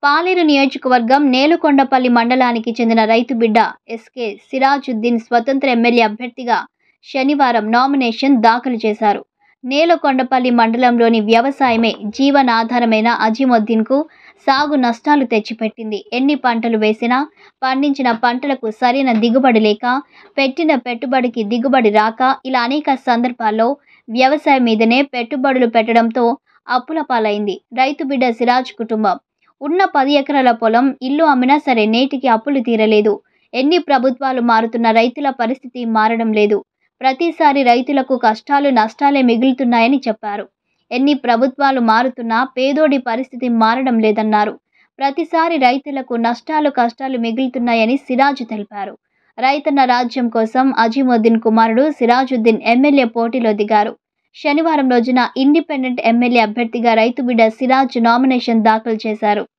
పాలేరు నియోజకవర్గం నేలుకొండపల్లి మండలానికి చెందిన రైతు బిడ్డ ఎస్కే సిరాజుద్దీన్ స్వతంత్ర ఎమ్మెల్యే అభ్యర్థిగా శనివారం నామినేషన్ దాఖలు చేశారు నేలకొండపల్లి మండలంలోని వ్యవసాయమే జీవనాధారమైన అజీముద్దీన్కు సాగు నష్టాలు తెచ్చిపెట్టింది ఎన్ని పంటలు వేసినా పండించిన పంటలకు సరైన దిగుబడి లేక పెట్టిన పెట్టుబడికి దిగుబడి రాక ఇలా అనేక సందర్భాల్లో వ్యవసాయం మీదనే పెట్టుబడులు పెట్టడంతో అప్పుల పాలైంది రైతు బిడ్డ సిరాజ్ కుటుంబం ఉన్న పది ఎకరాల పొలం ఇల్లు అమ్మినా సరే నేటికి అప్పులు తీరలేదు ఎన్ని ప్రభుత్వాలు మారుతున్న రైతుల పరిస్థితి మారడం లేదు ప్రతిసారి రైతులకు కష్టాలు నష్టాలే మిగులుతున్నాయని చెప్పారు ఎన్ని ప్రభుత్వాలు మారుతున్నా పేదోడి పరిస్థితి మారడం లేదన్నారు ప్రతిసారి రైతులకు నష్టాలు కష్టాలు మిగులుతున్నాయని సిరాజ్ తెలిపారు రైతన్న రాజ్యం కోసం అజీముద్దీన్ కుమారుడు సిరాజుద్దీన్ ఎమ్మెల్యే పోటీలో దిగారు శనివారం రోజున ఇండిపెండెంట్ ఎమ్మెల్యే అభ్యర్థిగా రైతు బిడ్డ సిరాజ్ నామినేషన్ దాఖలు చేశారు